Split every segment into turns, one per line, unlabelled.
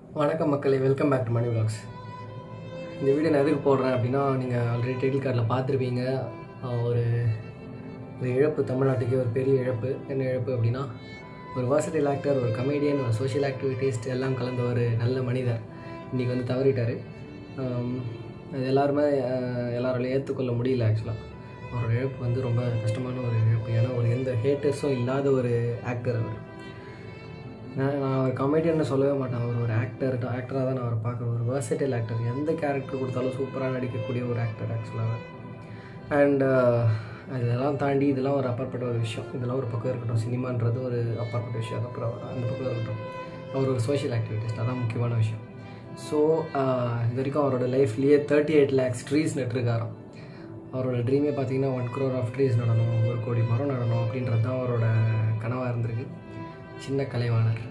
வணக்கம் மக்களே welcome back to Mani vlogs இந்த வீடியோ நான் எதுக்கு போடுறேன் அப்படின்னா நீங்கள் ஆல்ரெடி டைட்டில் கார்டில் பார்த்துருப்பீங்க ஆஹ் ஒரு ஒரு இழப்பு தமிழ்நாட்டுக்கே ஒரு பெரிய இழப்பு என்ன இழப்பு அப்படின்னா ஒரு versatile ஆக்டர் ஒரு கமேடியன் ஒரு சோஷியல் ஆக்டிவிட்டிஸ்ட் எல்லாம் கலந்த ஒரு நல்ல மனிதர் இன்றைக்கி வந்து தவறிட்டார் அது எல்லாருமே ஆஹ் எல்லாராலையும் ஏற்றுக்கொள்ள முடியல ஆக்சுவலாக அவரோட இழப்பு வந்து ரொம்ப கஷ்டமான ஒரு இழப்பு ஏன்னா ஒரு எந்த ஹேட்டர்ஸும் இல்லாத ஒரு ஆக்டர் அவர் நான் நான் அவர் கமெடியன்னு சொல்லவே மாட்டேன் அவர் ஒரு ஆக்டர் ஆக்டராக தான் நான் அவரை பார்க்குறேன் ஒரு versatile ஆக்டர் எந்த கேரக்டர் கொடுத்தாலும் சூப்பராக நடிக்கக்கூடிய ஒரு ஆக்டர் ஆக்சுவலாக அண்ட் இதெல்லாம் தாண்டி இதெல்லாம் ஒரு அப்பாற்பட்ட ஒரு விஷயம் இதெல்லாம் ஒரு பக்கம் இருக்கட்டும் சினிமான்றது ஒரு அப்பாற்பட்ட விஷயம் அப்புறம் அந்த பக்கம் இருக்கட்டும் அவர் ஒரு சோஷியல் ஆக்டிவிட்டிஸ்ட் அதான் முக்கியமான விஷயம் ஸோ இது வரைக்கும் அவரோட லைஃப்லேயே தேர்ட்டி எயிட் லேக்ஸ் ட்ரீஸ் நட்டுருக்காராம் அவரோட ட்ரீமே பார்த்தீங்கன்னா ஒன் க்ரோர் ஆஃப் ட்ரீஸ் நடணும் ஒரு கோடி மரம் நடணும் அப்படின்றது தான் அவரோட கனவாக இருந்திருக்கு சின்ன கலைவாணர்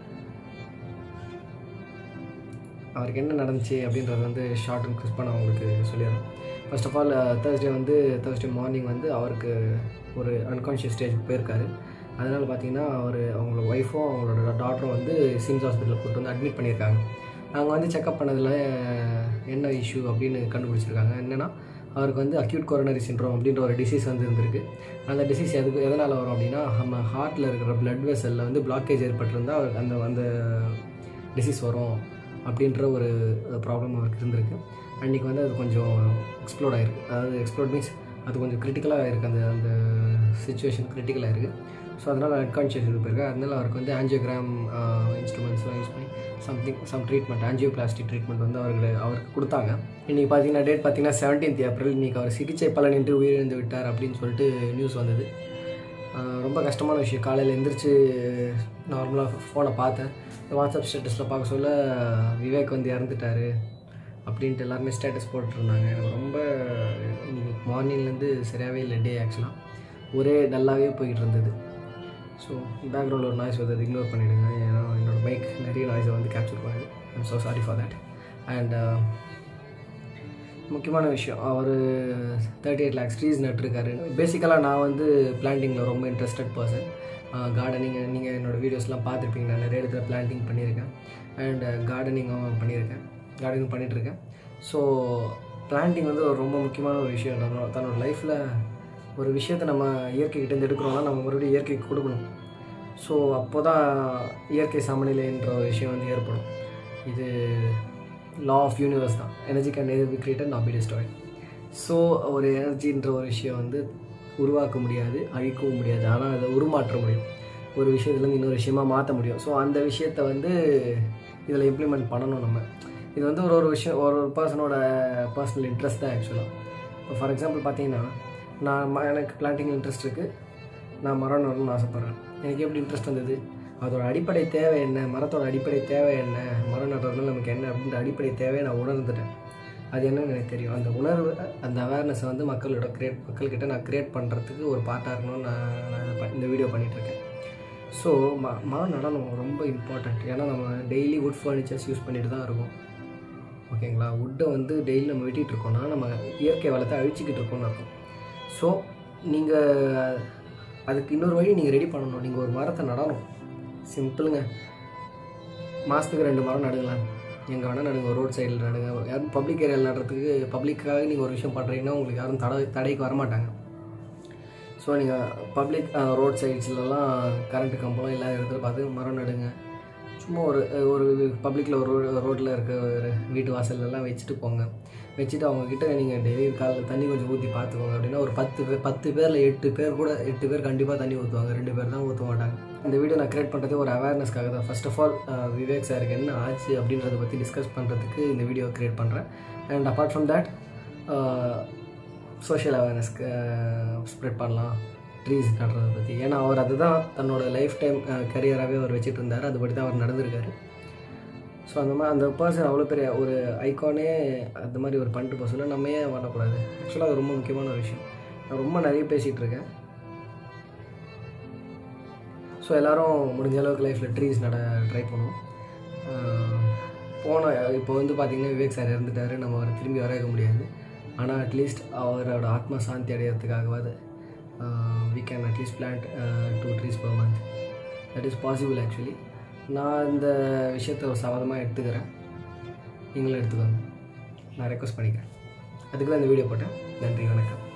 அவருக்கு என்ன நடந்துச்சு அப்படின்றது வந்து ஷார்ட் அண்ட் கிறிஸ்பாக நான் உங்களுக்கு சொல்லிடுறேன் ஃபர்ஸ்ட் ஆஃப் ஆல் தேர்ஸ்டே வந்து தேர்ஸ்டே மார்னிங் வந்து அவருக்கு ஒரு அன்கான்ஷியஸ் ஸ்டேஜுக்கு போயிருக்காரு அதனால் பார்த்தீங்கன்னா அவர் அவங்களோட ஒய்ஃபும் அவங்களோட டாட்டரும் வந்து சிம்ஸ் ஹாஸ்பிட்டலில் கூப்பிட்டு வந்து அட்மிட் பண்ணியிருக்காங்க அவங்க வந்து செக்அப் பண்ணதில் என்ன இஷ்யூ அப்படின்னு கண்டுபிடிச்சிருக்காங்க என்னென்னா அவருக்கு வந்து அக்யூட் கொரோனரி சின்ரோம் அப்படின்ற ஒரு டிசீஸ் வந்து இருந்திருக்கு அந்த டிசீஸ் எதுக்கு எதனால் வரும் அப்படின்னா நம்ம ஹார்ட்டில் இருக்கிற பிளட் வெசலில் வந்து பிளாக்கேஜ் ஏற்பட்டிருந்தால் அவருக்கு அந்த அந்த டிசீஸ் வரும் அப்படின்ற ஒரு ப்ராப்ளம் அவருக்கு இருந்திருக்கு அன்றைக்கி வந்து அது கொஞ்சம் எக்ஸ்ப்ளோர்ட் ஆகிருக்கு அதாவது எக்ஸ்ப்ளோர்ட் மீன்ஸ் அது கொஞ்சம் கிரிட்டிக்கலாக இருக்குது அந்த அந்த சுச்சுவேஷன் கிரிட்டிக்கலாக இருக்குது ஸோ அதனால் அன்கான்ஷியஸ் இது போயிருக்கு அதனால அவருக்கு வந்து ஆஞ்சியோகிராம் இன்ஸ்ட்ருமெண்ட்ஸ்லாம் யூஸ் பண்ணி something some treatment angioplastic treatment வந்து அவருக்கு அவருக்கு கொடுத்தாங்க இன்றைக்கி பார்த்தீங்கன்னா டேட் பார்த்தீங்கன்னா செவன்டீன்த் ஏப்ரல் இன்றைக்கி அவர் சிகிச்சை பலனின்றி உயிரிழந்து விட்டார் அப்படின்னு சொல்லிட்டு நியூஸ் வந்தது ஆஹ் ரொம்ப கஷ்டமான விஷயம் காலையில் எந்திரிச்சு நார்மலாக ஃபோனை பார்த்தேன் வாட்ஸ்அப் ஸ்டேட்டஸில் பார்க்க சொல்ல விவேக் வந்து இறந்துட்டாரு அப்படின்ட்டு எல்லாருமே ஸ்டேட்டஸ் போட்டுருந்தாங்க எனக்கு ரொம்ப இன்னைக்கு மார்னிங்லேருந்து சரியாகவே இல்லை டே ஆக்சுவலாக ஒரே டல்லாகவே போய்கிட்டு இருந்தது ஸோ பேக்ரவுண்டில் ஒரு நாய்ஸ் வருது இக்னோர் பண்ணிவிடுங்க ஏன்னா என்னோடய பைக் நிறைய நாய்ஸை வந்து கேப்சர் பண்ணுது I'm so sorry for that and முக்கியமான விஷயம் அவர் தேர்ட்டி எயிட் லேக்ஸ் ட்ரீஸ் நட்டுருக்காரு பேசிக்கலாக நான் வந்து பிளான்டிங்கில் ரொம்ப இன்ட்ரெஸ்டட் பர்சன் கார்டனிங் நீங்கள் என்னோடய வீடியோஸ்லாம் பார்த்துருப்பீங்க நான் நிறைய இடத்துல பிளான்டிங் பண்ணியிருக்கேன் அண்ட் கார்டனிங்கும் பண்ணியிருக்கேன் கார்டனிங் பண்ணிகிட்ருக்கேன் ஸோ பிளான்டிங் வந்து ஒரு ரொம்ப முக்கியமான ஒரு விஷயம் நம்ம தன்னோட லைஃப்பில் ஒரு விஷயத்தை நம்ம இயற்கைக்கிட்டேருந்து எடுக்கிறோம்னா நம்ம மறுபடியும் இயற்கைக்கு கொடுக்கணும் ஸோ அப்போ தான் இயற்கை சமநிலைன்ற ஒரு விஷயம் வந்து ஏற்படும் இது லா ஆஃப் யூனிவர்ஸ் தான் energy can neither be created not be destroyed so ஒரு எனர்ஜின்ற ஒரு விஷயம் வந்து உருவாக்க முடியாது அழிக்கவும் முடியாது ஆனால் அதை உருமாற்ற முடியும் ஒரு விஷயத்துலேருந்து இன்னொரு விஷயமா மாற்ற முடியும் ஸோ அந்த விஷயத்தை வந்து இதில் இம்ப்ளிமெண்ட் பண்ணணும் நம்ம இது வந்து ஒரு ஒரு விஷயம் ஒரு ஒரு பர்சனோட பர்சனல் இன்ட்ரெஸ்ட் தான் ஆக்சுவலாக இப்போ ஃபார் எக்ஸாம்பிள் பார்த்தீங்கன்னா நான் ம- எனக்கு பிளான்டிங் இன்ட்ரெஸ்ட் இருக்குது நான் மரம் நடணும்னு ஆசைப்பட்றேன் எனக்கு எப்படி இன்ட்ரெஸ்ட் வந்தது அதோட அடிப்படை தேவை என்ன மரத்தோட அடிப்படை தேவை என்ன மரம் நடுறதுனால நமக்கு என்ன அப்படின்ற அடிப்படை தேவையை நான் உணர்ந்துட்டேன் அது என்னன்னு எனக்கு தெரியும் அந்த உணர்வு அந்த அவேர்னஸை வந்து மக்களோட கிரியேட் மக்கள்கிட்ட நான் கிரியேட் பண்ணுறதுக்கு ஒரு பார்ட்டாக இருக்கணும்னு நான் நான் இதை ப- இந்த வீடியோ பண்ணிகிட்ருக்கேன் ஸோ ம மரம் நடனம் ரொம்ப இம்பார்ட்டண்ட் ஏன்னா நம்ம டெய்லி வுட் ஃபர்னிச்சர்ஸ் யூஸ் பண்ணிட்டு தான் இருக்கோம் ஓகேங்களா வுட்டை வந்து டெய்லி நம்ம வெட்டிகிட்டு இருக்கோம்னா நம்ம இயற்கை வளத்தை அழிச்சிக்கிட்டு இருக்கோம்னு அர்த்தம் ஸோ நீங்கள் அதுக்கு இன்னொரு வழி நீங்கள் ரெடி பண்ணணும் நீங்கள் ஒரு மரத்தை நடணும் சிம்பிளுங்க மாதத்துக்கு ரெண்டு மரம் நடுங்களேன் எங்கே வேணால் நடுங்க ரோட் சைடில் நடுங்க யாரும் பப்ளிக் ஏரியாவில் நடுறதுக்கு பப்ளிக்காக நீங்கள் ஒரு விஷயம் பண்ணுறீங்கன்னா உங்களுக்கு யாரும் தடை தடைக்கு வரமாட்டாங்க ஸோ நீங்கள் பப்ளிக் ரோட் சைட்ஸ்லலாம் கரண்ட் கம்பளம் இல்லாத இடத்துல பார்த்து மரம் நடுங்க சும்மா ஒரு ஒரு பப்ளிக்கில் ஒரு ரோட்டில் இருக்க ஒரு வீட்டு வாசல்லலாம் வச்சுட்டு போங்க வச்சுட்டு அவங்கக்கிட்ட நீங்கள் டெய்லி காலைல தண்ணி கொஞ்சம் ஊற்றி பார்த்துக்கோங்க அப்படின்னா ஒரு பத்து பேர் பத்து பேரில் எட்டு பேர் கூட எட்டு பேர் கண்டிப்பாக தண்ணி ஊற்றுவாங்க ரெண்டு பேர் தான் ஊற்ற மாட்டாங்க இந்த வீடியோ நான் கிரியேட் பண்ணுறதே ஒரு அவேர்னஸ்க்காக தான் ஃபர்ஸ்ட் ஆஃப் ஆல் விவேக் சாருக்கு என்ன ஆச்சு அப்படின்றத பற்றி டிஸ்கஸ் பண்ணுறதுக்கு இந்த வீடியோ கிரியேட் பண்ணுறேன் and apart from that social அவேர்னஸ்க்கு ஸ்ப்ரெட் பண்ணலாம் ட்ரீஸ் நடுறதை பற்றி ஏன்னா அவர் அதுதான் தன்னோட லைஃப் டைம் கரியராகவே அவர் வச்சுட்டு இருந்தார் அதுபடி தான் அவர் நடந்திருக்காரு ஸோ அந்த மாதிரி அந்த பர்சன் அவ்வளோ பெரிய ஒரு ஐகானே அந்த மாதிரி ஒரு பண்ணிட்டு போக சொல்ல நம்ம ஏன் பண்ணக்கூடாது ஆக்சுவலாக அது ரொம்ப முக்கியமான ஒரு விஷயம் நான் ரொம்ப நிறைய பேசிகிட்டு இருக்கேன் ஸோ எல்லாரும் முடிஞ்ச அளவுக்கு லைஃப்பில் ட்ரீஸ் நட ட்ரை பண்ணுவோம் ஆஹ் போன இப்போ வந்து பார்த்திங்கன்னா விவேக் சார் இறந்துட்டாரு நம்ம அவரை திரும்பி வர வைக்க முடியாது ஆனால் அட்லீஸ்ட் அவரோட ஆத்ம சாந்தி அடையிறதுக்காகவாது we can at least plant two trees per month that is possible actually நான் இந்த விஷயத்தை ஒரு சவாதமாக எடுத்துக்கிறேன் நீங்களும் எடுத்துக்கோங்க நான் ரெக்வஸ்ட் பண்ணிக்கிறேன் அதுக்கு தான் இந்த வீடியோ போட்டேன் நன்றி வணக்கம்